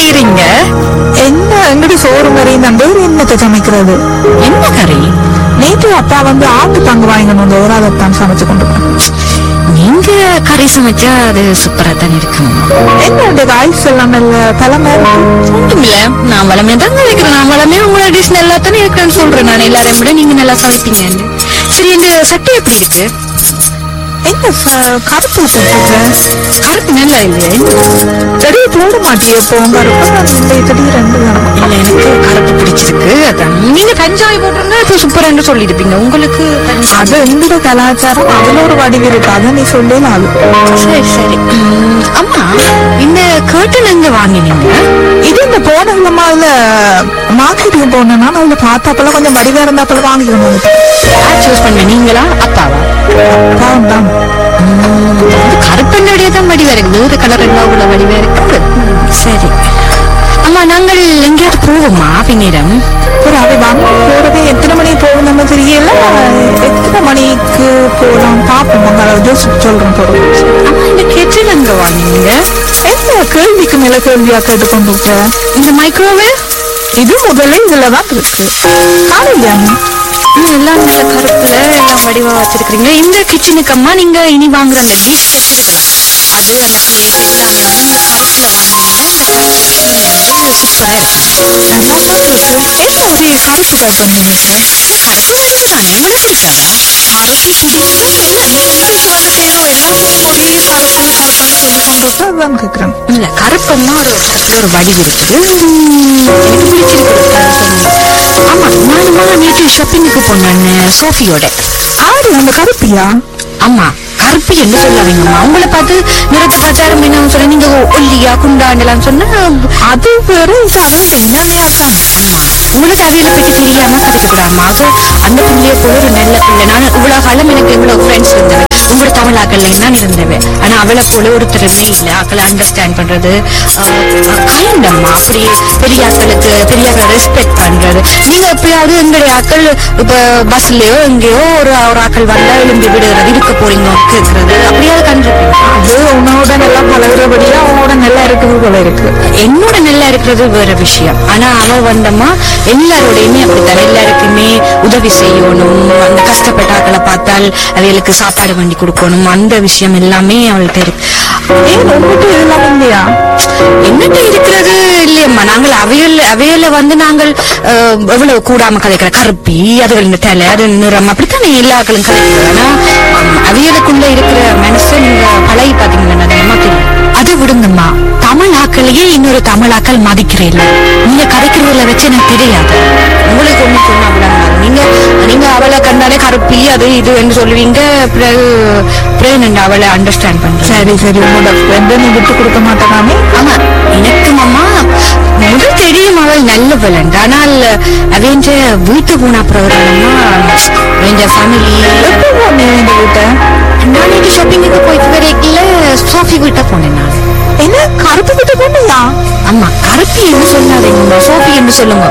செய்யறீங்க என்ன எங்கடி சோறு மாதிரி இந்த என்னத்தை சமைக்கிறது என்ன கறி நேற்று அப்பா வந்து ஆட்டு பங்கு வாங்கணும் இந்த ஒரு அதைத்தான் சமைச்சு கொண்டு போனேன் நீங்க கறி சமைச்சா அது சூப்பரா தான் இருக்கும் என்ன ஐஸ் எல்லாம் நல்ல தலைமை ஒண்ணுமில்ல நான் வளமே தான் இருக்கிறேன் நான் வளமே உங்களோட டிஷ் நல்லா தானே இருக்கிறேன்னு சொல்றேன் நான் எல்லாரையும் விட நீங்க நல்லா சமைப்பீங்கன்னு சரி இந்த சட்டை எப்படி இருக்கு என்ன ச- கருப்பு போட்டுருக்க கருப்பு நல்லா இல்லையா செடி போட மாட்டியே இப்போ கருப்பு நான் இந்த செடி ரெண்டு தான் இல்ல எனக்கு கருப்பு பிடிச்சிருக்கு அதான் நீங்க கஞ்சாய் போட்டிருந்தா இப்போ சூப்பரான்னு சொல்லிருப்பீங்க உங்களுக்கு கஞ்சாய் அது எங்களோட கலாச்சாரம் அதுல ஒரு வடிவு இருக்கு அதை நீ சொல்லலாம் சரி சரி உம், அம்மா இந்த கேர்டன் எங்க வாங்கினீங்க இது இந்த போன விதமா அதுல மார்க்கெட்டுக்கு போனேன்னா அதுல பார்த்தாப்பெல்லாம் கொஞ்சம் வடிவா இருந்தாப்பெல்லாம் வாங்கிக்கணும் யார் சூஸ் பண்ண நீங்களா அப்பாவா பாவம் தான் கருப்பண்ணோடைய தான் வடிவா இருக்கு வேறு கலர் எல்லாம் உள்ள வடிவா இருக்கு சரி அம்மா நாங்கள் எங்கேயாவது போவோமா பின்னிடம் ஒரு அவை வாங்க போறது எத்தனை மணிக்கு போகும் நம்ம தெரியல எத்தனை மணிக்கு போகலாம் பார்ப்போம் உங்களை ஜோசிப் சொல்றேன் போறோம் அம்மா இந்த கெட்டில் எங்க வாங்கினீங்க என்ன கேள்விக்கு மேல கேள்வியா கேட்டு கொண்டு இருக்க? இந்த மைக்ரோவேவ் இது முதல்ல இதுலதான் இருக்கு காலையில எல்லாம் நல்ல கருப்புல எல்லாம் வடிவா வச்சிருக்கீங்க இந்த கிச்சனுக்கு அம்மா நீங்க இனி வாங்குற அந்த டீப் செட் இருக்குல்ல அது அந்த பிளேட் எல்லாமே வந்து இந்த கருப்புல வாங்குனீங்கன்னா உண்மையாவே சூப்பரா இருக்கும் என்ன ஒரு கருப்பு கருப்பு உங்களுக்கு கருப்பு கருப்பு தானே உங்களுக்கு பிடிக்காதா கருப்பு பிடிக்கும் என்ன நீ வீட்டுக்கு வந்து செய்யறோம் எல்லாம் ஒரே கருப்பு கருப்புன்னு சொல்லி கொண்டு இருக்கா அதான் கேக்குறேன் இல்ல கருப்புன்னா ஒரு கருப்புல ஒரு வடிவு இருக்குது உம், எனக்கு பிடிச்சிருக்கு ஆமா நானுமா நேற்று ஷாப்பிங்குக்கு போனேன் சோஃபியோட ஆடு அந்த கருப்பியா ஆமா கருப்பு என்ன சொல்லாதீங்கம்மா உங்களை பார்த்து நிறத்தை பார்த்தாலும் என்ன சொல்ல நீங்க ஒல்லியா குண்டாண்டலாம் சொன்னா அது வேற இது அது என்னவே இருக்காங்க உங்களுக்கு அவையில பத்தி தெரியாம கதைக்கூடாமா அது அந்த பிள்ளைய போல ஒரு நல்ல பிள்ளை நான் இவ்வளவு காலம் எனக்கு இவ்வளவு ஃப்ரெண்ட்ஸ் இருந்தவன் உங்களோட தமிழாக்கள்ல தான் இருந்தவன் ஆனா அவளை போல ஒருத்தருமே இல்ல ஆக்களை அண்டர்ஸ்டாண்ட் பண்றது கைண்டம்மா அப்படியே பெரியாக்களுக்கு பெரியாக்களை ரெஸ்பெக்ட் பண்றது நீங்க எப்பயாவது எங்களுடைய ஆக்கள் இப்ப பஸ்லயோ எங்கேயோ ஒரு ஒரு ஆக்கள் வந்தா எழும்பி விடுறது இருக்க போறீங்க கேக்குறது அப்படியாவது கண்டிருப்பீங்க அது உன்னோட நல்லா பழகுறபடியா உன்னோட நல்லா இருக்குது போல இருக்கு என்னோட நல்லா இருக்கிறது வேற விஷயம் ஆனா அவ வந்தம்மா எல்லாரோடையுமே அப்படித்தான் எல்லாருக்குமே உதவி செய்யணும் அந்த கஷ்டப்பட்ட ஆக்களை பார்த்தால் அவைகளுக்கு சாப்பாடு வண்டி கொடுக்கணும் அந்த விஷயம் எல்லாமே அவள்கிட்ட இருக்கு ஏன் உங்ககிட்ட இதெல்லாம் இல்லையா என்னட்ட இருக்கிறது இல்லையம்மா நாங்கள் அவையல் அவையல வந்து நாங்கள் அஹ், எவ்வளவு கூடாம கதைக்கிற கருப்பி அதுகள் இந்த தலை அது நிறம் அப்படித்தானே எல்லா ஆக்களும் கதைக்கிறோம் ஆனா ஆம், அவையலுக்குள்ள இருக்கிற மனசை நீங்க பழகி பாத்தீங்கன்னா நிறையமா தெரியும் அதை விடுங்கம்மா தமிழ் ஆக்களையே இன்னொரு தமிழ் ஆக்கள் மதிக்கிறேன் நீங்க கதைக்கிறதுல வச்சு எனக்கு தெரியாது உங்களுக்கு ஒண்ணு சொன்னா விடாது நீங்க நீங்க அவளை கண்டாலே கருப்பி அது இது என்று சொல்லுவீங்க பிறகு பிறகு நீங்க அவளை அண்டர்ஸ்டாண்ட் பண்றேன் சரி சரி உன்னோட ஃப்ரெண்டை நீ விட்டு கொடுக்க மாட்டேனாமே ஆமா எனக்கு மாமா முதல் தெரியும் அவள் நல்ல பலன் ஆனால் அவன் வீட்டு போன அப்புறம் அவன் ஃபேமிலி எப்போ போனேன் இந்த வீட்டை நான் இன்னைக்கு ஷாப்பிங்குக்கு போயிட்டு வரைக்கல சோஃபி வீட்டை போனேன் நான் என்ன கருப்பு வீட்டு போனியா ஆமா கருப்பி என்று சொல்லாதீங்கம்மா சோஃபி என்று சொல்லுங்க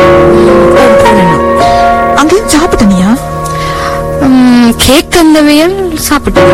உம், போனேன் நான். அங்கேயும் சாப்பிட்டனியா உம், கேக் அந்தவையல் சாப்பிட்டேன்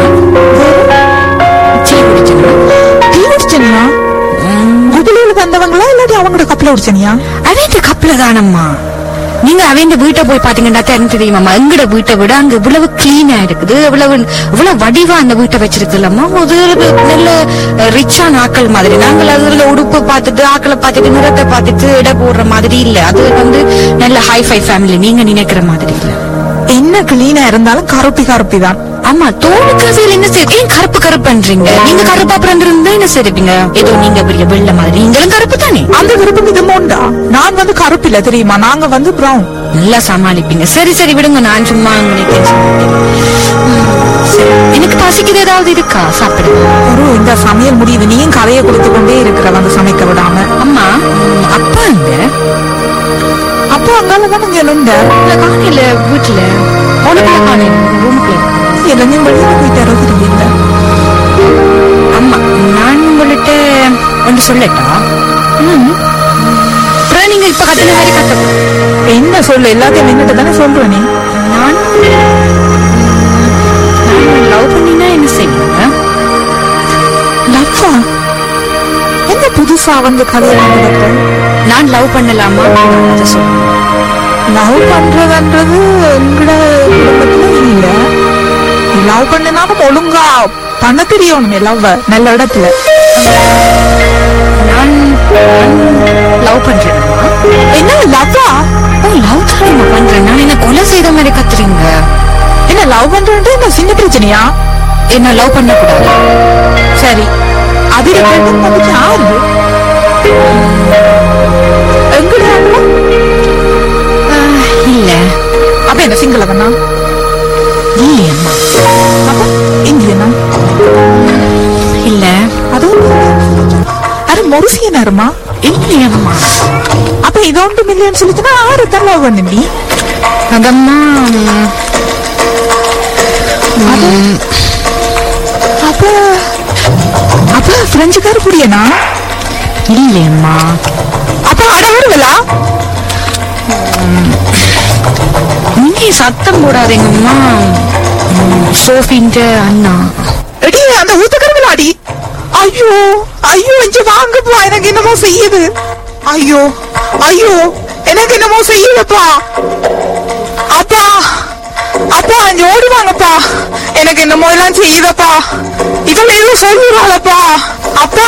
டீ குடிச்சேன் டீ குடிச்சனியா குடிலையில வந்தவங்களா இல்லாட்டி அவங்களோட கப்பல குடிச்சனியா அவன் கப்பல தானம்மா நீங்க அவன் வீட்டை போய் பாத்தீங்கன்னா தான் எனக்கு தெரியுமாம்மா எங்கட வீட்டை விட அங்க இவ்வளவு கிளீனா இருக்குது இவ்வளவு இவ்வளவு வடிவா அந்த வீட்டை வச்சிருக்குல்லம்மா ஒரு நல்ல ரிச்சான ஆக்கள் மாதிரி நாங்கள் அதுல உடுப்பு பார்த்துட்டு ஆக்களை பார்த்துட்டு நிறத்தை பார்த்துட்டு இட போடுற மாதிரி இல்ல அது வந்து நல்ல ஹைஃபை ஃபேமிலி நீங்க நினைக்கிற மாதிரி இல்ல என்ன கிளீனா இருந்தாலும் கருப்பி கருப்பி தான் ஆமா தோலுக்கு அதில் என்ன செய்ய ஏன் கருப்பு கருப்புன்றீங்க நீங்க கருப்பா பிறந்திருந்தா என்ன செய்றீங்க ஏதோ நீங்க பெரிய வெள்ள மாதிரி நீங்களும் கருப்பு தானே அந்த கருப்பு இது மோண்டா நான் வந்து கருப்பு இல்ல தெரியுமா நாங்க வந்து பிரவுன் நல்லா சமாளிப்பீங்க சரி சரி விடுங்க நான் சும்மா உங்களை tension படுத்தேன். ம், சரி. எனக்கு பசிக்குது ஏதாவது இருக்கா சாப்பிடுங்க ஒரு இந்த சமையல் முடியுது நீயும் கதையை கொடுத்து கொண்டே இருக்கிற வந்து சமைக்க விடாம அம்மா ம், அப்பா இங்க அப்போ அங்கால தான் இங்க நுண்ட இல்ல காலையில வீட்டுல உனக்குள்ள காலையில ரூமுக்குள்ள எல்லாத்தையும் வெளியில போயிட்டாரோ தெரியல அம்மா நான் உங்கள்கிட்ட ஒன்று சொல்லட்டா ம். அப்புறம் நீங்க இப்ப கத்துன மாதிரி கத்த என்ன சொல்லு எல்லாத்தையும் என்னட்டு தானே சொல்ற நீ நான் லவ் பண்ணினா என்ன செய்வீங்க லவ்வா என்ன புது புதுசா வந்து கல்யாணம் நடக்கிறேன் நான் லவ் பண்ணலாமா அதை சொல்லுங்க லவ் பண்றதுன்றது எங்கட குடும்பத்துல இல்ல லவ் பண்ணினாலும் ஒழுங்கா பண்ண தெரியணுமே லவ் நல்ல இடத்துல நான் லவ் பண்றேன்மா என்ன லவ்வா ஓ லவ் தானே பண்றேன் நான் என்ன கொலை செய்த மாதிரி கத்துறீங்க என்ன லவ் பண்றது என்ன சின்ன பிரச்சனையா என்ன லவ் பண்ண கூடாது சரி அது இருக்கட்டும் அதுக்கு யாரு எங்கட ஆளு? இல்ல அப்ப என்ன சிங்கள கண்ணா இல்லையம்மா அப்ப இந்தியனா இல்ல அது அरे மொரிசியனருமா இல்லையம்மா அப்ப இது ஒன்று மில்லியன் சொல்லிச்சுன்னா ஆறு தான் லவ் பண்ணு நீ அதம்மா ம், அப்ப அப்ப பிரெஞ்சுக்கார புரியனா இல்லையம்மா அப்ப அட வருவலா நீங்க சத்தம் போடாதீங்கம்மா ம், சோஃபின்ற அண்ணா எடி அந்த ஊத்தக்கருவிலாடி ஐயோ ஐயோ இங்க வாங்கப்பா எனக்கு என்னமோ செய்யுது ஐயோ ஐயோ எனக்கு என்னமோ செய்யுதுப்பா அப்பா அப்பா இங்க ஓடி வாங்கப்பா எனக்கு என்னமோ எல்லாம் செய்யுதப்பா இவள் ஏதோ சொல்லுறாளப்பா அப்பா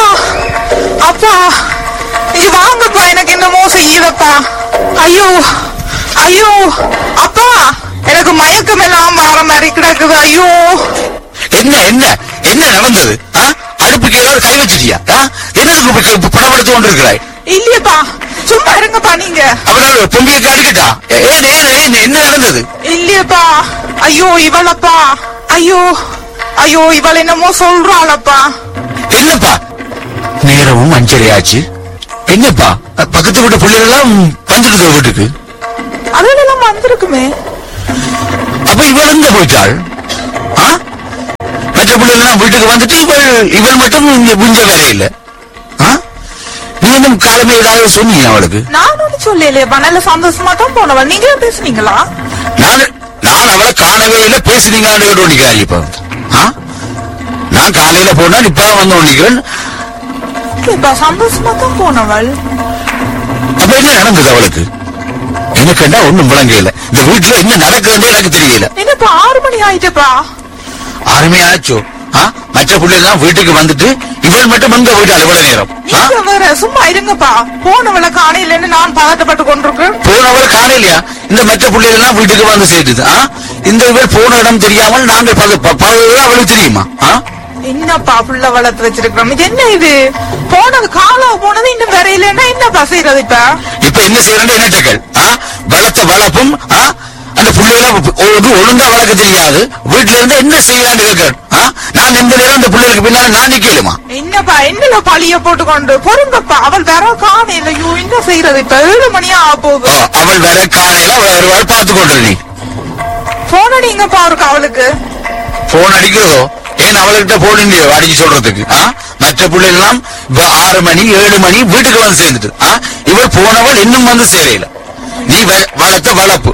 அப்பா இங்க வாங்கப்பா எனக்கு என்னமோ செய்யுதப்பா ஐயோ ஐயோ அப்பா எனக்கு மயக்கம் எல்லாம் வர மாதிரி கிடக்குது ஐயோ என்ன என்ன என்ன நடந்தது ஆ? அடுப்புக்கு ஏதாவது கை வச்சிட்டியா ஆ? என்னதுக்கு இப்ப இப்ப படப்படுத்து கொண்டிருக்கிறாய் இல்லையப்பா சும்மா இருங்கப்பா நீங்க அவரால் பொங்கிக்கு அடிக்கட்டா ஏ- ஏன் ஏன் ஏன் என்ன நடந்தது இல்லையப்பா ஐயோ இவளப்பா ஐயோ ஐயோ இவள் என்னமோ சொல்றாளப்பா என்னப்பா நேரமும் அஞ்சரை ஆச்சு என்னப்பா பக்கத்து வீட்டு பிள்ளைகள் எல்லாம் வந்துடுது வீட்டுக்கு அதெல்லாம் வந்திருக்குமே அப்ப இவள் எங்க போயிட்டாள் ஆ? மற்ற பிள்ளைகள் எல்லாம் வீட்டுக்கு வந்துட்டு இவள் இவள் மட்டும் இங்க புஞ்ச வேலை இல்ல ஆ? நீ இன்னும் காலமே ஏதாவது சொன்னீங்க அவளுக்கு நான் ஒண்ணு சொல்லலையப்பா நல்ல சந்தோஷமா தான் போனவள் நீங்களே பேசுனீங்களா நான் நான் அவளை காணவே இல்லை பேசுனீங்களான்னு கேட்டு நிக்கிறேன் இப்ப ஆ? நான் காலையில போனா இப்பதான் வந்து நிக்கிறேன் இல்லையப்பா சந்தோஷமா தான் போனவள் அப்ப என்ன நடந்தது அவளுக்கு எனக்கு என்ன ஒண்ணும் விளங்க இல்ல இந்த வீட்டுல என்ன நடக்குதுன்னு எனக்கு தெரியல என்னப்பா ஆறு மணி ஆயிட்டப்பா ஆறுமே ஆச்சோ ஆ? மற்ற பிள்ளைகள் எல்லாம் வீட்டுக்கு வந்துட்டு இவள் மட்டும் எங்க போயிட்டாள் இவ்வளவு நேரம் ஆ? நீங்க வேற சும்மா இருங்கப்பா போனவளை காணையிலன்னு நான் பதட்டப்பட்டு கொண்டிருக்கேன் போனவள் காணையிலையா இந்த மற்ற பிள்ளைகள் எல்லாம் வீட்டுக்கு வந்து சேர்த்துது ஆ? இந்த இவள் போன இடம் தெரியாமல் நாங்கள் பல ப- பல இடம் அவளுக்கு தெரியுமா ஆ? என்னப்பா புள்ள வளர்த்து வச்சிருக்கிறோம் இது என்ன இது போனது காலம் போனது இன்னும் வேற இல்லைன்னா என்னப்பா செய்யறது இப்ப இப்ப என்ன செய்யறது என்ன டக்கல் வளர்த்த வளர்ப்பும் ஆ? அந்த பிள்ளைகளை ஒரு ஒழுங்கா வளர்க்க தெரியாது வீட்டுல இருந்து என்ன செய்யலான்னு கேட்கிறேன் ஆ? நான் இந்த நேரம் அந்த பிள்ளைகளுக்கு பின்னால நான் நிக்கலுமா என்னப்பா என்னல பழிய போட்டுக்கொண்டு பொறுங்கப்பா அவள் வேற காண இல்லையோ என்ன செய்யறது இப்ப ஏழு மணியா ஆக ஓ, போகுது அவள் வேற காலையில அவள் வருவாள் பார்த்து கொண்டு நீ போன் அடிங்கப்பா அவருக்கு அவளுக்கு போன் அடிக்கிறதோ ஏன் அவள்கிட்ட போன் இல்லையோ அடிச்சு சொல்றதுக்கு ஆ? மற்ற பிள்ளைகள் எல்லாம் இப்ப ஆறு மணி ஏழு மணி வீட்டுக்கு வந்து சேர்ந்துட்டு ஆ? இவள் போனவள் இன்னும் வந்து சேரையில நீ வ- வளர்த்த வளர்ப்பு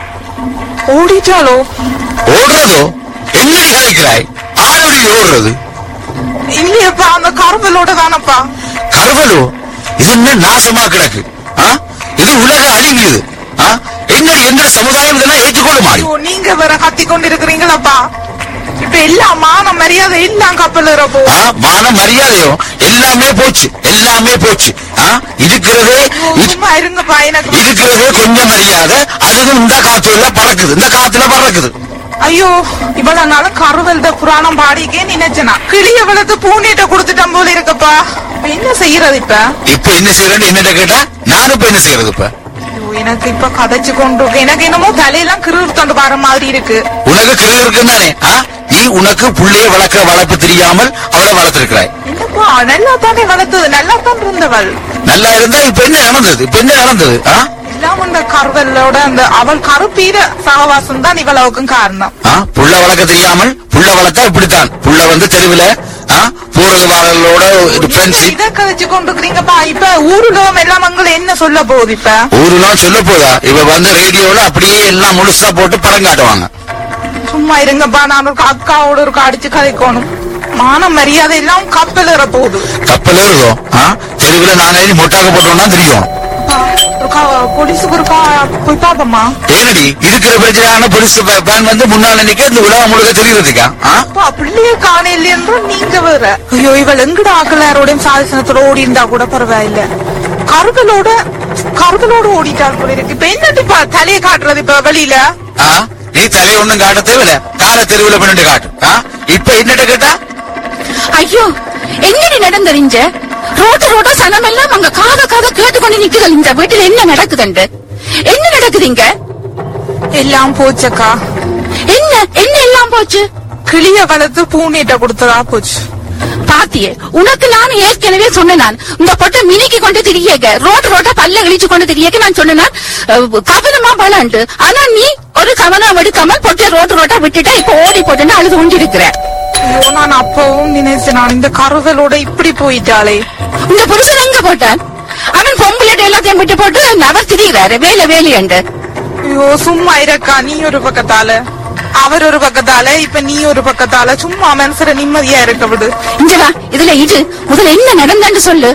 ஓடிட்டாளோ ஓடுறதோ என்ன நீ கலைக்கிறாய் ஆளுடைய ஓடுறது இல்லையப்பா அந்த கரும்பலோட தானப்பா கருவலோ இது என்ன நாசமா கிடக்கு ஆ? இது உலக அழிவு இது ஆ? என்ன எந்த சமுதாயம் இதெல்லாம் ஏற்றுக்கொள்ள மாறி ஐயோ நீங்க வேற கத்தி கொண்டு இருக்கிறீங்களாப்பா இப்ப எல்லாம் மான மரியாதை எல்லாம் கப்பல் ஏறப்போ ஆ, மான மரியாதையோ எல்லாமே போச்சு எல்லாமே போச்சு ஆ? இருக்கிறதே இது- சும்மா இருங்கப்பா எனக்கு இருக்கிறதே கொஞ்சம் மரியாதை அதுவும் இந்த காத்துல பறக்குது இந்த காத்துல பறக்குது ஐயோ இவ்வளவு நாளும் கருவல்த புராணம் பாடிக்கே நினைச்சனா கிளிய வளர்த்து பூண்டிட்ட கொடுத்துட்டோம் போல இருக்கப்பா இப்ப என்ன செய்யறது இப்ப இப்ப என்ன செய்யறேன்னு என்னட்ட கேட்டா நானும் இப்ப என்ன செய்யறது இப்ப ஐயோ, எனக்கு இப்ப கதைச்சு கொண்டு இருக்கு. எனக்கு என்னமோ தலையெல்லாம் கிருத்தண்டு வர மாதிரி இருக்கு உனக்கு கிரு இருக்குன்னு ஆ? நீ உனக்கு புள்ளைய வளர்க்க வளர்ப்பு தெரியாமல் அவளை வளர்த்திருக்கிறாய் என்னப்பா நல்லா தானே வளர்த்தது நல்லா தான் இருந்தவள் நல்லா இருந்தா இப்ப என்ன நடந்தது இப்ப என்ன நடந்தது ஆ? எல்லாம் அந்த கருவலோட அந்த அவள் கருப்பீர சகவாசம் தான் இவ்வளவுக்கும் காரணம் ஆ? புள்ள வளர்க்க தெரியாமல் புள்ள வளர்த்தா இப்படித்தான் புள்ள வந்து தெருவுல ஆ? போறது வாரங்களோட ஃப்ரெண்ட்ஷிப் இத கதைச்சு கொண்டு இருக்கிறீங்கப்பா இப்ப ஊருலகம் எல்லாம் மங்களை என்ன சொல்ல போகுது இப்ப ஊருலாம் சொல்ல போதா இவ வந்து ரேடியோல அப்படியே எல்லாம் முழுசா போட்டு படம் காட்டுவாங்க சும்மா இருங்கப்பா நான் ஒரு அக்காவோட ஒரு அடிச்சு கதைக்கணும் மான மரியாதை எல்லாம் கப்பல் ஏற போகுது கப்பல் ஏறுதோ ஆ? தெருவில் நாங்க இனி மொட்டாக்க போட்டோம்னா தெரியும் போலீஸுக்கு ஒரு கா- போய் பாப்போமா ஏனடி இருக்கிற பிரச்சனையான போலீஸ் வேன் வந்து முன்னால நிக்க இந்த உலகம் முழுக்க தெரியுறதுக்கா ஆ? அப்பா பிள்ளைய காணையில என்றும் நீங்க வேற ஐயோ இவள் எங்கட ஆக்கலாரோடையும் சாதிசனத்தோட ஓடி இருந்தா கூட பரவாயில்ல கருகளோட கருகளோட ஓடிட்டாள் போல இருக்கு இப்ப என்னட்டுப்பா தலையை காட்டுறது இப்ப வெளியில ஆ? நீ தலையை ஒண்ணும் காட்ட தேவையில்ல கால தெருவில் பண்ணிட்டு காட்டு ஆ? இப்ப என்னட்ட கேட்டா ஐயோ என்னடி நடந்தறிஞ்ச ரோட்ட ரோட்ட சனமெல்லாம் அங்க காத காத கேட்டுக்கொண்டு நிக்குது இந்த வீட்டுல என்ன நடக்குதுண்டு என்ன நடக்குதுங்க எல்லாம் போச்சக்கா என்ன என்ன எல்லாம் போச்சு கிளிய வளர்த்து பூநீட்ட கொடுத்ததா போச்சு பாத்தியே உனக்கு நான் ஏற்கனவே சொன்னேன் நான் இந்த பொட்டை மினிக்கு கொண்டு திரியக ரோட் ரோட்டா பல்ல கழிச்சு கொண்டு திரியக்க நான் சொன்னேன் அஹ், கவனமா பலாண்டு ஆனா நீ ஒரு கவனம் எடுக்காம பொட்டை ரோட்டு ரோட்டா விட்டுட்டா இப்ப ஓடி போட்டுன்னு அழுது கொண்டு இருக்கிற ஐயோ நான் அப்பவும் நினைச்சேன் நான் இந்த கருகளோட இப்படி போயிட்டாளே இந்த புருஷன் எங்க போட்டான் அவன் பொம்பளைட்ட எல்லாத்தையும் விட்டு போட்டு அவர் திரிகிறாரு வேலை வேலையண்டு ஐயோ சும்மா இருக்கா நீ ஒரு பக்கத்தால அவர் ஒரு பக்கத்தால இப்ப நீ ஒரு பக்கத்தால சும்மா மனசுல நிம்மதியா இருக்க விடு இங்க வா இதுல இது முதல்ல என்ன நடந்தன்னு சொல்லு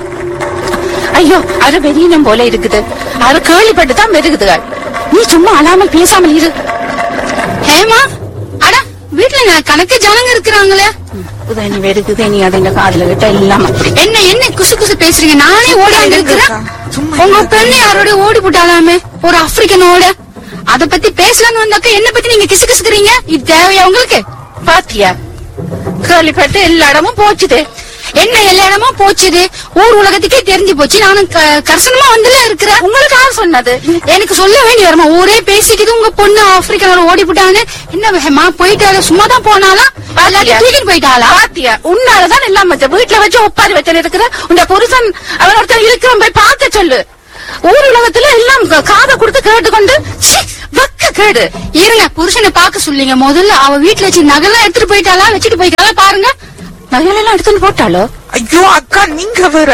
ஐயோ அது வெறியினம் போல இருக்குது அது கேள்விப்பட்டு தான் வெறுகுதுகள் நீ சும்மா அழாமல் பேசாமல் இரு ஹேமா அட வீட்டுல நான் கணக்கு ஜனங்க இருக்கிறாங்களே உதவி வெறுக்குது நீ அதை இந்த காதுல கிட்ட எல்லாம் அப்படி என்ன என்ன குசு குசு பேசுறீங்க நானே ஓடி இருக்கிறேன் சும்மா உங்க பெண்ணு யாரோட ஓடி போட்டாலாமே ஒரு ஆப்பிரிக்கனோட அத பத்தி பேசலாம்னு வந்தாக்க என்ன பத்தி நீங்க கிசு கிசுக்குறீங்க இது தேவையா உங்களுக்கு பாத்தியா கேள்விப்பட்டு எல்லா இடமும் போச்சுது என்ன எல்லா இடமும் போச்சுது ஊர் உலகத்துக்கே தெரிஞ்சு போச்சு நானும் க- கர்சனமா வந்துல இருக்கிறேன் உங்களுக்கு யார் சொன்னது எனக்கு சொல்ல வேண்டி வருமா ஊரே பேசிக்குது உங்க பொண்ணு ஆப்பிரிக்காவோட ஓடி போட்டான்னு என்ன வேகமா போயிட்டாரு சும்மா தான் போனாலா எல்லாத்தையும் தூக்கிட்டு போயிட்டாளா பாத்தியா உன்னாலதான் எல்லாம் வச்ச வீட்டுல வச்சு ஒப்பாரி வச்சு இருக்கிற உங்க புருஷன் அவன் ஒருத்தர் இருக்கிறவன் போய் பார்க்க சொல்லு ஊர் உலகத்துல எல்லாம் க- காதை கொடுத்து கேட்டுக்கொண்டு சீ, வெக்க கேடு இருங்க புருஷனை பார்க்க சொல்லிங்க முதல்ல அவ வீட்டுல வச்சு நகைலாம் எடுத்துட்டு போயிட்டாளா வச்சுட்டு போயிட்டாளா பாருங்க நகையெல்லாம் எடுத்துட்டு போட்டாளோ ஐயோ அக்கா நீங்க வேற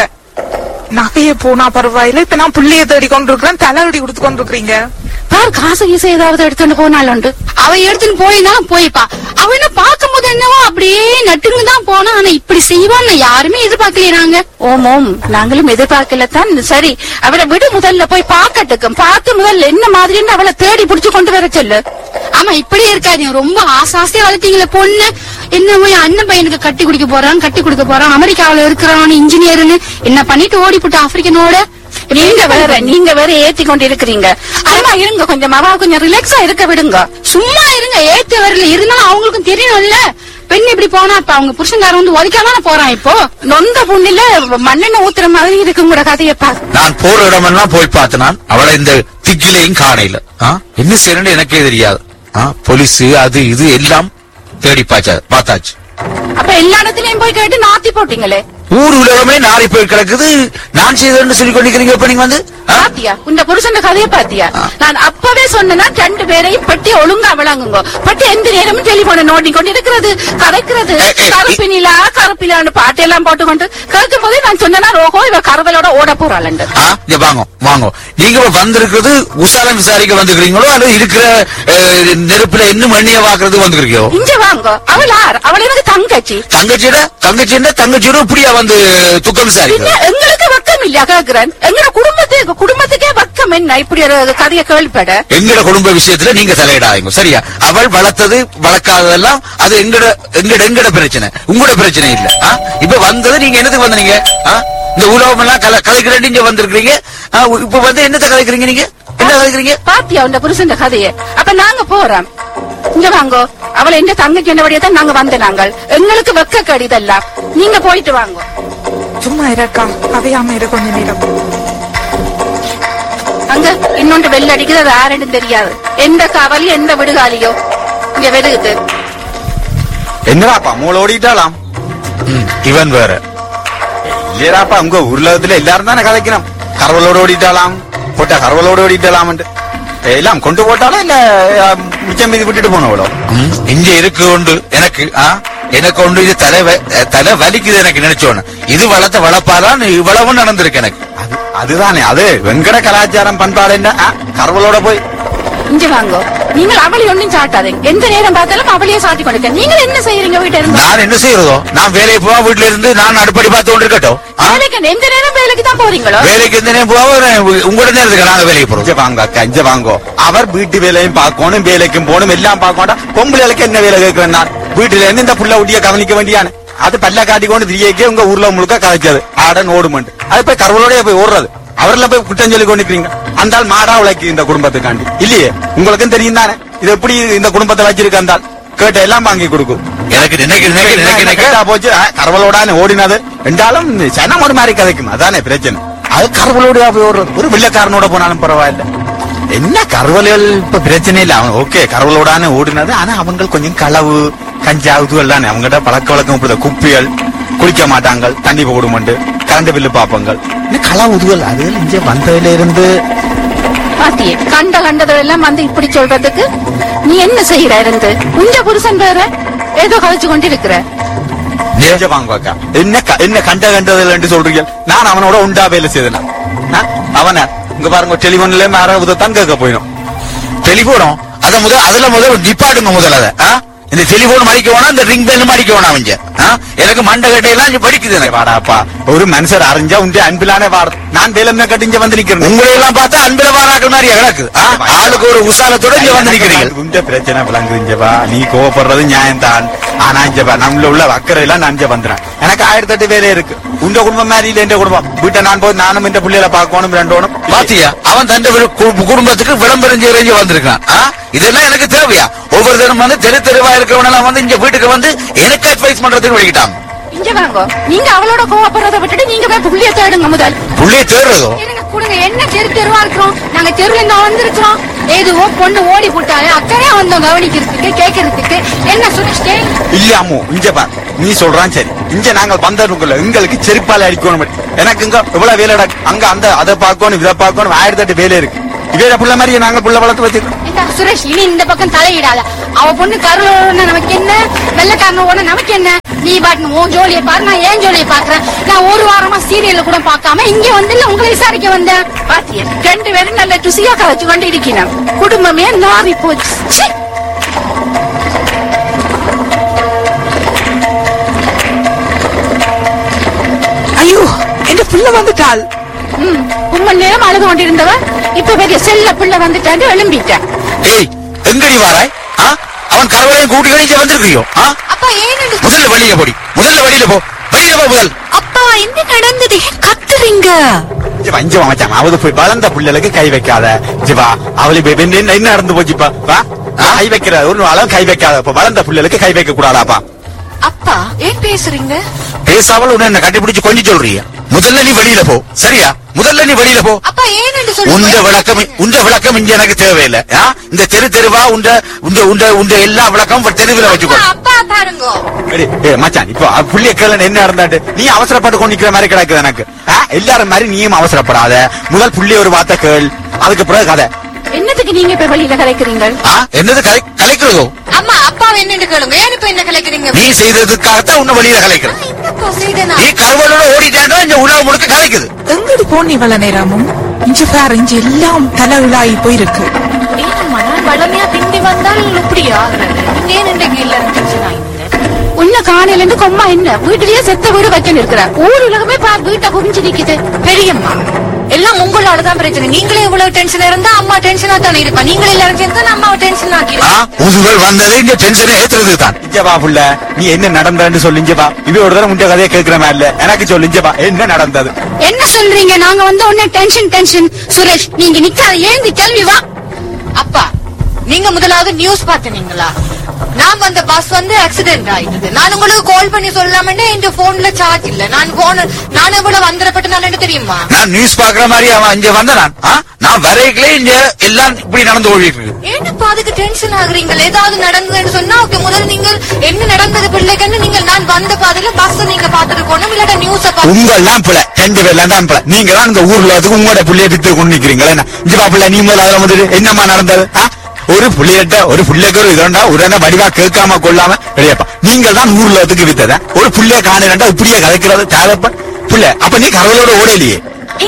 நகைய போனா பரவாயில்ல இப்ப நான் பிள்ளைய தேடி கொண்டிருக்கிறேன் தலைவடி கொடுத்து கொண்டிருக்கிறீங்க பாரு காசு கீசு ஏதாவது எடுத்துட்டு போனாலுண்டு அவ எடுத்துட்டு போயினாலும் போய்ப்பா அவ என்ன பார்க்கும்போது என்னவோ அப்படியே நட்டுங்க தான் போனா ஆனா இப்படி செய்வான்னு யாருமே எதிர்பார்க்கலையாங்க ஓம் ஓம் நாங்களும் எதிர்பார்க்கல தான் சரி அவளை விடு முதல்ல போய் பார்க்கட்டுக்கும் பார்த்து முதல்ல என்ன மாதிரின்னு அவளை தேடி புடிச்சு கொண்டு வர சொல்லு ஆமா இப்படி இருக்காதீங்க ரொம்ப ஆசாசியா வளர்த்தீங்களே பொண்ணு என்னமோ என் அண்ணன் பையனுக்கு கட்டி குடிக்க போறான் கட்டி கொடுக்க போறான் அமெரிக்காவுல இருக்கிறான் இன்ஜினியர்னு என்ன பண்ணிட்டு ஓடி போட்டு ஆப்பிரிக்கனோட நீங்க வேற நீங்க வேற ஏத்தி கொண்டு இருக்கிறீங்க ஆமா இருங்க கொஞ்சம் அவ கொஞ்சம் ரிலாக்ஸா இருக்க விடுங்க சும்மா இருங்க ஏத்தி வரல இருந்தாலும் அவங்களுக்கும் தெரியணும்ல பெண் இப்படி போனா இப்ப அவங்க புருஷன்காரன் வந்து ஒதுக்காம போறான் இப்போ நொந்த புண்ணில மண்ணெண்ணெய் ஊத்துற மாதிரி இருக்குங்கிற கதையப்பா நான் போற இடமெல்லாம் போய் பார்த்து நான் அவளை இந்த திக்கிலையும் காணையில ஆ? என்ன செய்யணும்னு எனக்கே தெரியாது ஆ? போலீஸ் அது இது எல்லாம் தேடி பாச்சா பார்த்தாச்சு அப்ப எல்லா இடத்துலயும் போய் கேட்டு நாத்தி போட்டீங்களே ஊர் உலகமே நாரி போய் கிடக்குது நான் செய்தேன்னு சொல்லி கொண்டிருக்கிறீங்க இப்ப நீங்க வந்து ஆ? பாத்தியா இந்த புருஷன் கதையை பாத்தியா நான் அப்பவே சொன்னேன்னா ரெண்டு பேரையும் பட்டி ஒழுங்கா விளங்குங்க பட்டி எந்த நேரமும் டெலிபோனை நோண்டி கொண்டு இருக்கிறது கதைக்கிறது ஏய், ஏய், கருப்பினிலா கருப்பிலான்னு பாட்டு எல்லாம் போட்டுக்கொண்டு கேட்கும் போதே நான் சொன்னேன்னா ரோகோ இவ கருவலோட ஓட போறாளண்டு ஆ? இங்க வாங்க வாங்க நீங்க இப்ப வந்திருக்கிறது உசாலம் விசாரிக்க வந்துக்கிறீங்களோ அல்லது இருக்கிற அஹ், நெருப்புல இன்னும் மண்ணிய வாக்குறது வந்துக்கிறீங்களோ இங்க வாங்க அவள் யார் அவள் எனக்கு தங்கச்சி தங்கச்சியோட தங்கச்சியோட தங்கச்சியோட இப்படியா வந்து துக்கம் பின்ன விசாரிக்கிறோம் எங்களுக்கு வக்கம் இல்லையா கேக்குறேன் எங்க குடும்பத்துக்கு குடும்பத்துக்கே வக்கம் என்ன இப்படி ஒரு கதையை கேள்விப்பட எங்கட குடும்ப விஷயத்துல நீங்க தலையிடாதீங்க சரியா அவள் வளர்த்தது வளர்க்காததெல்லாம் அது எங்கட எங்கட எங்கட பிரச்சனை உங்களோட பிரச்சனை இல்ல ஆ? இப்ப வந்தது நீங்க என்னத்துக்கு வந்தீங்க ஆ? இந்த உலகம் எல்லாம் கல கலைக்கிறேன் நீங்க வந்திருக்கீங்க ஆ, இப்ப வந்து என்னத்த கலைக்கிறீங்க நீங்க என்ன கலைக்கிறீங்க பாத்தியா உண்ட புருஷன் கதையை அப்ப நாங்க போறோம் இங்க வாங்கோ அவளை எந்த தங்கச்சி என்னபடியா தான் நாங்க வந்த நாங்கள் எங்களுக்கு வெக்க கடிதெல்லாம் நீங்க போயிட்டு வாங்க சும்மா இருக்கா அவையாம இரு கொஞ்ச நேரம் அங்க இன்னொன்று வெள்ள அடிக்குது அது யாருன்னு தெரியாது எந்த காவலி எந்த விடுகாலியோ இங்க வெடுகுது என்னடாப்பா மூளை ஓடிட்டாலாம் ம், இவன் வேற இல்லையடாப்பா உங்க உருளகத்துல எல்லாரும் தானே கதைக்கணும் கரவலோட ஓடிட்டாலாம் போட்டா கரவலோட ஓடிட்டாலாம் எல்லாம் கொண்டு போட்டாலும் இல்ல அஹ், மிச்சம் மீதி விட்டுட்டு போனவளோ ம், இங்க இருக்கு உண்டு எனக்கு ஆ? எனக்கு உண்டு இது தலை வ- அஹ், தலை வலிக்குது எனக்கு நினைச்சோன்னு இது வளர்த்த வளர்ப்பாதான் இவ்வளவு நடந்திருக்கு எனக்கு அது அதுதானே அது வெங்கட கலாச்சாரம் பண்பாடு என்ன அஹ், கரவலோட போய் இங்க வாங்கோ நீங்கள் அவளி ஒண்ணும் சாட்டாதீங்க எந்த நேரம் பார்த்தாலும் அவளையே சாட்டி கொடுக்க நீங்கள் என்ன செய்யறீங்க வீட்டை இருந்து நான் என்ன செய்யறதோ நான் வேலைக்கு போவா வீட்டுல இருந்து நான் அடுப்படி பார்த்து கொண்டு இருக்கட்டும் ஆ? வேலைக்கு எந்த நேரம் வேலைக்கு தான் போறீங்களோ வேலைக்கு எந்த நேரம் போவா உங்களோட நேரத்துக்கு நாங்க வேலைக்கு போறோம் இங்க வாங்க அக்கா இங்க வாங்கோ அவர் வீட்டு வேலையும் பார்க்கணும் வேலைக்கும் போகணும் எல்லாம் பார்க்கணும் பொம்பளைகளுக்கு என்ன வேலை கேட்கிறேன் நான் வீட்டுல இருந்து இந்த புள்ள ஊட்டிய கவனிக்க வேண்டியானு அது பல்ல காட்டி கொண்டு திரியக்கே உங்க ஊர்ல முழுக்க கதைச்சது ஆடன் ஓடுமண்டு அது போய் கருவலோடய போய் ஓடுறது அவர்ல போய் குற்றம் சொல்லி கொண்டிருக்கீங்க அந்த ஆள் மாடா உழைக்கு இந்த குடும்பத்துக்காண்டி இல்லையே உங்களுக்கும் தெரியும் தானே இது எப்படி இந்த குடும்பத்தை வச்சிருக்க அந்த ஆள் கேட்ட எல்லாம் வாங்கி கொடுக்கும் எனக்கு நினைக்க நினைக்க நினைக்க நினைக்க கேட்டா போச்சு ஆ, கரவலோடான ஓடினது ரெண்டாலும் சனம் ஒரு மாதிரி கதைக்கும் அதானே பிரச்சனை அது கரவலோட போய் ஓடுறது ஒரு வெள்ளக்காரனோட போனாலும் பரவாயில்ல என்ன கருவல்கள் இப்ப பிரச்சனை இல்ல அவன் ஓகே கருவலோடான ஓடினது ஆனா அவங்க கொஞ்சம் களவு கஞ்சா இதுகள் தானே அவங்ககிட்ட பழக்க வழக்கம் இப்படி குப்பிகள் குளிக்க மாட்டாங்க தண்ணி போடுமண்டு கரண்ட் பில்லு பாப்பங்கள் இன்னும் களவு இதுகள் அதுகள் இங்க வந்ததுல இருந்து பாத்தியே கண்ட கண்டதெல்லாம் வந்து இப்படி சொல்றதுக்கு நீ என்ன செய்யற இருந்து உஞ்ச புருஷன் வேற ஏதோ கழிச்சு கொண்டு இருக்கிற நெஞ்ச வாங்குவாக்கா என்ன க- என்ன கண்ட கண்டதுல சொல்றீங்க நான் அவனோட உண்டா வேலை செய்தனா அவன இங்க பாருங்க டெலிபோன்ல யாராவது தான் கேட்க போயிடும் டெலிபோனும் அத முதல் அதுல முதல் நிப்பாட்டுங்க முதல்ல அத ஆ? இந்த டெலிபோன் மடிக்க வேணாம் இந்த ரிங் பெல் மடிக்க வேணாம் அவங்க ஆ? எனக்கு மண்டை கட்டையெல்லாம் இங்க படிக்குது எனக்கு வாடாப்பா ஒரு மனுஷர் அறிஞ்சா உண்ட அன்பிலானே வாட நான் வேலை கட்டிஞ்ச வந்து நிக்கிறேன் உங்களை எல்லாம் பார்த்தா அன்பில பாராட்டு மாதிரி கிடக்கு ஆ? ஆளுக்கு ஒரு உசாலத்தோட இங்க வந்து நிக்கிறீங்க உண்ட பிரச்சனை விளங்குதுஞ்சவா நீ கோவப்படுறது நியாயம் தான் ஆனா இஞ்சவா நம்மள உள்ள அக்கறை எல்லாம் நான் இங்க வந்துறேன் எனக்கு ஆயிரத்தி எட்டு வேலை இருக்கு உண்ட குடும்பம் மாதிரி இல்ல என்ற குடும்பம் வீட்டை நான் போய் நானும் இந்த பிள்ளைகளை பார்க்கணும் ரெண்டோனும் பாத்தியா அவன் தன் குடும்பத்துக்கு விளம்பரம் செய்ய வந்திருக்கான் ஆ? இதெல்லாம் எனக்கு தேவையா ஒவ்வொரு தினம் வந்து தெரு தெருவா இருக்கிறவனெல்லாம் வந்து இங்க வீட்டுக்கு வந்து எனக்கு அட்வைஸ் பண்றதுக்கு வழிகிட்டான் இங்க வாங்கோ நீங்க அவளோட கோவப்படுறதை விட்டுட்டு நீங்க போய் புள்ளிய தேடுங்க முதல் புள்ளைய தேடுறதோ இருங்க கொடுங்க என்ன தெரு தெருவா இருக்கிறோம் நாங்க தெருல இருந்து வந்திருக்கிறோம் ஏதுவோ பொண்ணு ஓடி போட்டாலே அக்கறையா வந்தோம் கவனிக்கிறதுக்கு கேட்கறதுக்கு என்ன சுரேஷ் கேள் இல்ல அம்மு இங்க பார் நீ சொல்றான் சரி இங்க நாங்கள் வந்தவர்கள் எங்களுக்கு செருப்பால அடிக்கணும் எனக்கு இங்க இவ்வளவு வேலை நடக்கு அங்க அந்த அதை பார்க்கணும் இதை பார்க்கணும் ஆயிரத்தி எட்டு வேலை இருக்கு இவேட புள்ள மாதிரி நாங்கள் புள்ள வளர்த்து வச்சிருக்கோம் ஏண்டா, சுரேஷ் இனி இந்த பக்கம் தலையிடாத அவ பொண்ணு கருளோட நமக்கு என்ன வெள்ளக்காரனோட நமக்கு என்ன நீ பாட்டு உன் ஜோலியை பாரு நான் ஏன் ஜோலியை பாக்குறேன் நான் ஒரு வாரமா சீரியல்ல கூட பார்க்காம இங்க வந்து இல்ல உங்களை விசாரிக்க வந்தேன் பாத்தியா ரெண்டு பேரும் நல்ல ருசியா கதைச்சு கொண்டு இருக்கிறேன் குடும்பமே நாரி போச்சு ச்சீ! ஐயோ என் பிள்ளை வந்துட்டாள் ம், உம்மன் நேரம் அழுது கொண்டிருந்தவ இப்ப பெரிய செல்ல பிள்ளை வந்துட்டாண்டு எழும்பிட்டேன் ஏய் எங்கடி வாராய் ஆ? அவன் கரவலையும் கூட்டி கழிச்சு வந்திருக்கியோ ஆ? அப்பா ஏன் முதல்ல வெளியில போடி முதல்ல வெளியில போ வெளியில போ முதல் அப்பா என்ன நடந்தது கத்துறீங்க ஜிவா இங்க வா மச்சான் அவது போய் வளர்ந்த புள்ளைகளுக்கு கை வைக்காத ஜிவா அவளை இப்ப என்ன என்ன நடந்து போச்சுப்பா வா கை வைக்கிற ஒரு அளவு கை வைக்காத இப்ப வளர்ந்த புள்ளைகளுக்கு கை வைக்க கூடாதாப்பா அப்பா ஏன் பேசுறீங்க பேசாமல் உன்னை என்ன கட்டிப்பிடிச்சு கொஞ்சம் சொல்றிய முதல்ல நீ வெளியில போ சரியா முதல்ல நீ வெளியில போ அப்பா ஏன் உண்ட விளக்கம் உண்ட விளக்கம் இங்க எனக்கு தேவையில்லை ஆ? இந்த தெரு தெருவா உண்ட உண்ட உண்ட உண்ட எல்லா விளக்கம் தெருவில் வச்சுக்கோ அப்பா பாருங்க ஏய், ஏய், மச்சான் இப்போ அவ புள்ளிய கேள என்ன நடந்தாட்டு நீ அவசரப்பட்டு கொண்டு நிக்கிற மாதிரி கிடக்குது எனக்கு ஆ, எல்லாரும் மாதிரி நீயும் அவசரப்படாத முதல் புள்ளி ஒரு வார்த்தை கேள் அதுக்கு பிறகு கதை என்னத்துக்கு நீங்க இப்ப வெளியில கலைக்கிறீங்க ஆ? என்னது கலை கலைக்கிறதோ அம்மா அப்பா என்னன்னு கேளுங்க ஏன் இப்ப என்ன கலைக்கிறீங்க நீ செய்ததுக்காகத்தான் உன்னை வெளியில கலைக்கிறேன் என்னப்பா செய்தனா நீ கருவலோட ஓடிட்டாண்டா இந்த உலகம் முழுக்க கலைக்குது எங்கடி போனி இவ்வளவு நேரமும் இங்க பாரு இங்க எல்லாம் தலை விழாயி போயிருக்கு ஏனம்மா நான் வளமையா பிந்தி வந்தால் இப்படி ஆகுறது நீங்க ஏன் இன்றைக்கு இல்ல உன்ன காணையில இருந்து கொம்மா என்ன வீட்டிலேயே செத்த வீடு வச்சுன்னு இருக்கிற ஊர் உலகமே பார் வீட்டை குவிஞ்சு நிக்குது பெரியம்மா எல்லாம் உங்களோட தான் பிரச்சனை நீங்களே இவ்வளவு டென்ஷன் இருந்தா அம்மா டென்ஷனா தானே இருப்பா நீங்களே எல்லாரும் சேர்ந்து அம்மாவை டென்ஷன் ஆ? ஆக்கிடுவோம் உதுகள் வந்தது இங்க டென்ஷனை ஏத்துறது தான் இஞ்சவா புள்ள நீ என்ன நடந்தன்னு சொல்லி இஞ்சவா இவ ஒரு தடவை உண்ட கதையை கேட்கிற மாதிரி இல்ல எனக்கு சொல்லு இஞ்சவா என்ன நடந்தது என்ன சொல்றீங்க நாங்க வந்து உடனே டென்ஷன் டென்ஷன் சுரேஷ் நீங்க நிக்காத ஏந்தி கேள்வி வா அப்பா நீங்க முதலாவது நியூஸ் பார்த்தீங்களா நான் வந்த பஸ் வந்து ஆக்சிடென்ட் ஆயிட்டது நான் உங்களுக்கு கால் பண்ணி சொல்லாமட்டே இந்த போன்ல சார்ஜ் இல்ல நான் போன நான் எவ்வளவு வந்தரப்பட்டு நான் தெரியுமா நான் நியூஸ் பாக்குற மாதிரி அவன் இங்க வந்தான் ஆ? நான் வரைகளே இங்க எல்லாம் இப்படி நடந்து ஓடிட்டு இருக்கு ஏன்னப்பா அதுக்கு டென்ஷன் ஆகுறீங்க ஏதாவது நடந்ததுன்னு சொன்னா ஓகே முதல்ல நீங்கள் என்ன நடந்தது பிள்ளைக்குன்னு நீங்கள் நான் வந்த பாதையில பஸ் நீங்க பாத்துட்டு போனோம் இல்லாட்ட நியூஸ உங்க எல்லாம் பிள்ளை ரெண்டு பேர்ல தான் பிள்ளை நீங்க தான் இந்த ஊர்ல அதுக்கு உங்களோட பிள்ளைய வித்து கொண்டு நிக்கிறீங்களா என்ன இங்க பிள்ளை நீ முதல்ல அதுல வந்துட்டு என்னம்மா நடந்தது ஆ? ஒரு புள்ளையிட்ட ஒரு புள்ளைக்கு ஒரு இதோண்டா உடனே வடிவா கேட்காம கொள்ளாம வெளியப்பா நீங்கள் தான் ஊர்ல அதுக்கு வித்தத ஒரு புள்ளைய காணுறா இப்படியே கலைக்கிறது தேவைப்ப புள்ள அப்ப நீ கரவலோட ஓடலையே என்னப்பா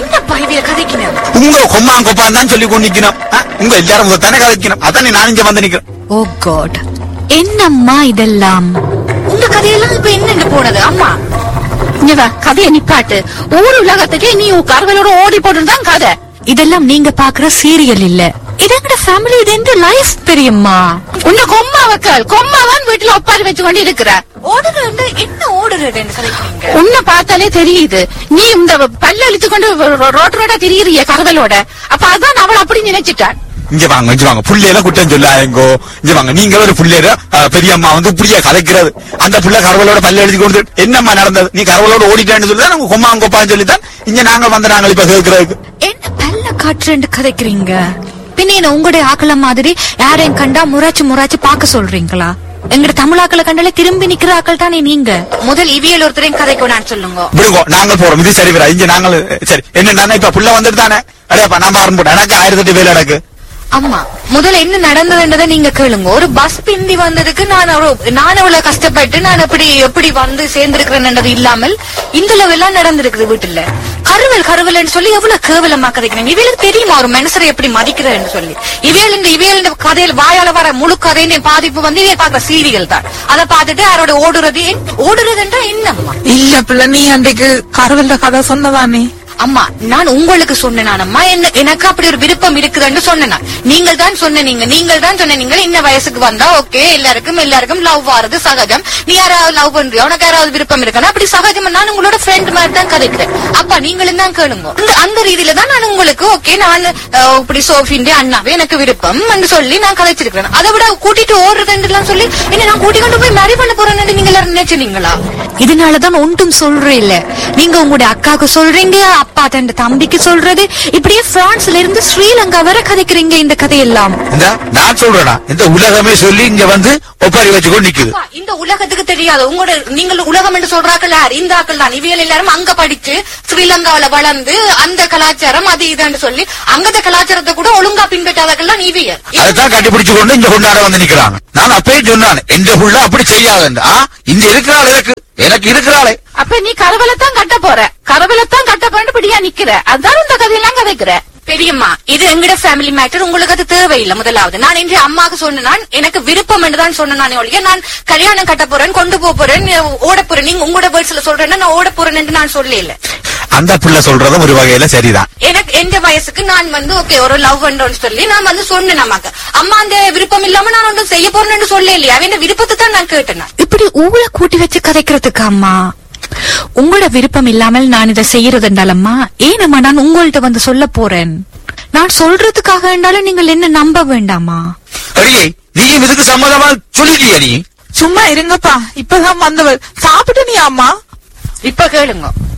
அவிய கதைக்கினேன் உங்க கொம்மான் கொப்பான் தான் சொல்லி கொண்டு நிக்கணும் ஆ, உங்க எல்லாரும் தானே கதைக்கணும் அதானே நான் இங்க வந்து நிக்கிறேன் ஓ காட் என்னம்மா இதெல்லாம் உங்க கதையெல்லாம் இப்ப என்னென்ன போனது அம்மா இங்க வா கதையை நிப்பாட்டு ஊர் உலகத்துக்கே நீ உன் கருவலோட ஓடி போட்டுதான் கதை இதெல்லாம் நீங்க பாக்குற சீரியல் இல்ல இது எங்கட ஃபேமிலி இது எந்த லைஃப் தெரியுமா உன்ன கொம்மா வைக்கல் கொம்மாவான் வீட்டுல ஒப்பாரி வச்சு கொண்டு இருக்கிற ஓடுறது என்ன ஓடுறதுன்னு கதைக்கிறீங்க உன்னை பார்த்தாலே தெரியுது நீ இந்த பல்ல அழித்து கொண்டு ரோட் ரோடா திரியிறிய கருவலோட அப்ப அதான் அவள் அப்படி நினைச்சிட்டான் இங்க வாங்க இங்க வாங்க புள்ளையில குற்றம் சொல்லாயங்கோ இங்க வாங்க நீங்க ஒரு புள்ளையர பெரிய அம்மா வந்து இப்படியா கதைக்கிறது அந்த புள்ள கரவலோட பல்ல எழுதி கொண்டு என்னம்மா நடந்தது நீ கரவலோட ஓடிட்டான்னு சொல்லி தான் கொம்மான் கொப்பான்னு சொல்லித்தான் இங்க நாங்க வந்து நாங்கள் இப்ப கேட்கறதுக்கு என்ன பல்ல காற்றுன்னு கதைக்கிறீங்க பின்ன என்ன உங்களுடைய ஆக்கள மாதிரி யாரையும் கண்டா முறாச்சு முறாச்சு பார்க்க சொல்றீங்களா எங்கட தமிழாக்களை கண்டாலே திரும்பி நிக்கிற ஆக்கள் தானே நீங்க முதல் இவியல் ஒருத்தரையும் கதைக்கு நான் சொல்லுங்க விடுங்கோ நாங்கள் போறோம் இது சரி வரா இங்க நாங்கள் சரி என்ன இப்ப புள்ள வந்துட்டு தானே அடையாப்பா நான் பாருங்க போட்டேன் எனக்கு ஆயிரத்தி எட்டு வேலை எனக்கு அம்மா முதல்ல என்ன நடந்ததுன்றதை நீங்க கேளுங்க ஒரு பஸ் பிந்தி வந்ததுக்கு நான் அவ்வளவு- நான் அவ்வளவு கஷ்டப்பட்டு நான் எப்படி எப்படி வந்து சேர்ந்திருக்கிறேன்ன்றது இல்லாமல் இந்த லெவல்லாம் நடந்திருக்குது வீட்டுல கருவல் கருவல்னு சொல்லி எவ்வளவு கேவலமா கதைக்கிறேன் இவளுக்கு தெரியுமா ஒரு மனுஷரை எப்படி மதிக்கிறேன்னு சொல்லி இவையல் இந்த இவையல் இந்த கதையில் வாயால வர முழு கதையின் பாதிப்பு வந்து இவைய பாக்குற சீரியல் தான் அதை பார்த்துட்டு யாரோட ஓடுறது ஓடுறதுன்றா என்னம்மா இல்ல பிள்ளை நீ அன்றைக்கு கருவல்ல கதை சொன்னதானே அம்மா நான் உங்களுக்கு சொன்னேன் அம்மா என்ன எனக்கு அப்படி ஒரு விருப்பம் இருக்குதுன்னு சொன்னேன் நீங்கள் தான் சொன்னீங்க நீங்கள் தான் சொன்னீங்க இந்த வயசுக்கு வந்தா ஓகே எல்லாருக்கும் எல்லாருக்கும் லவ் ஆறது சகஜம் நீ யாராவது லவ் பண்றியோ உனக்கு யாராவது விருப்பம் இருக்குன்னா அப்படி சகஜம் நான் உங்களோட ஃப்ரெண்ட் மாதிரி தான் கதைக்கிறேன் அப்பா நீங்களும் தான் கேளுங்க அந்த- அந்த ரீதியில தான் நான் உங்களுக்கு ஓகே நான் அஹ், இப்படி சோஃபின்டி அண்ணாவே எனக்கு விருப்பம் என்று சொல்லி நான் கதைச்சிருக்கிறேன் அதை விட கூட்டிட்டு ஓடுறதுன்னு சொல்லி என்ன நான் கூட்டி கொண்டு போய் மேரி பண்ண போறேன்னு நீங்க எல்லாரும் நினைச்சிருந்தீங்களா இதனாலதான் ஒன்றும் சொல்றே இல்ல நீங்க உங்களுடைய அக்காவுக்கு சொல்றீங்க அப்பா தன் தம்பிக்கு சொல்றது இப்படியே பிரான்ஸ்ல இருந்து ஸ்ரீலங்கா வரை கதைக்கிறீங்க இந்த கதையெல்லாம் இந்த நான் சொல்றேனா இந்த உலகமே சொல்லி இங்க வந்து ஒப்பாரி வச்சுக்கொண்டு நிக்குது அப்பா, இந்த உலகத்துக்கு தெரியாது உங்களோட நீங்கள் உலகம் என்று சொல்றாக்கள் யார் இந்த ஆக்கள் தான் இவியல் எல்லாரும் அங்க படிச்சு ஸ்ரீலங்காவில வளர்ந்து அந்த கலாச்சாரம் அது இதுன்னு சொல்லி அங்கத கலாச்சாரத்தை கூட ஒழுங்கா பின்பற்றாதவர்கள் இவியல் அதைத்தான் கண்டுபிடிச்சு கொண்டு இங்க கொண்டாட வந்து நிக்கிறாங்க நான் அப்பயே சொன்னான் எந்த புள்ள அப்படி செய்யாதுன்னு ஆ இங்க இருக்கிறாள் எனக்கு எனக்கு இருக்கிறாளே அப்ப நீ கரவலத்தான் கட்ட போற கரவலத்தான் கட்ட போறேன்னு பிடியா நிக்கிற அதான் இந்த கதையெல்லாம் கதைக்கிற பெரியம்மா இது எங்கட ஃபேமிலி மேட்டர் உங்களுக்கு அது தேவையில்லை முதலாவது நான் இன்று அம்மாக்கு சொன்னேன் எனக்கு விருப்பம் என்று தான் சொன்னேன் ஒழிய நான் கல்யாணம் கட்ட போறேன் கொண்டு போக போறேன் ஓட போறேன் நீங்க உங்களோட வேர்ட்ஸ்ல சொல்றேன்னா நான் ஓட போறேன் என்று நான் சொல்லல அந்த புள்ள சொல்றதும் ஒரு வகையில சரிதான் எனக்கு எந்த வயசுக்கு நான் வந்து ஓகே ஒரு லவ் பண்றோம்னு சொல்லி நான் வந்து சொன்னேன் அம்மாக்கு அம்மா அந்த விருப்பம் இல்லாம நான் ஒன்றும் செய்ய போறேன்னு சொல்ல இல்லையா அவன் விருப்பத்தை தான் நான் கேட்டேன் இப்படி ஊழ கூட்டி வச்சு கதைக்கிறதுக்கு அம்மா உங்களோட விருப்பம் இல்லாமல் நான் இதை செய்யறதுண்டாலம்மா ஏனம்மா நான் உங்கள்ட்ட வந்து சொல்ல போறேன் நான் சொல்றதுக்காக என்றாலும் நீங்கள் என்ன நம்ப வேண்டாமா அடியே நீயும் இதுக்கு சம்மதமா சொல்லிட்டியா நீ சும்மா இருங்கப்பா இப்பதான் வந்தவள் சாப்பிட்டு நீ அம்மா இப்ப கேளுங்க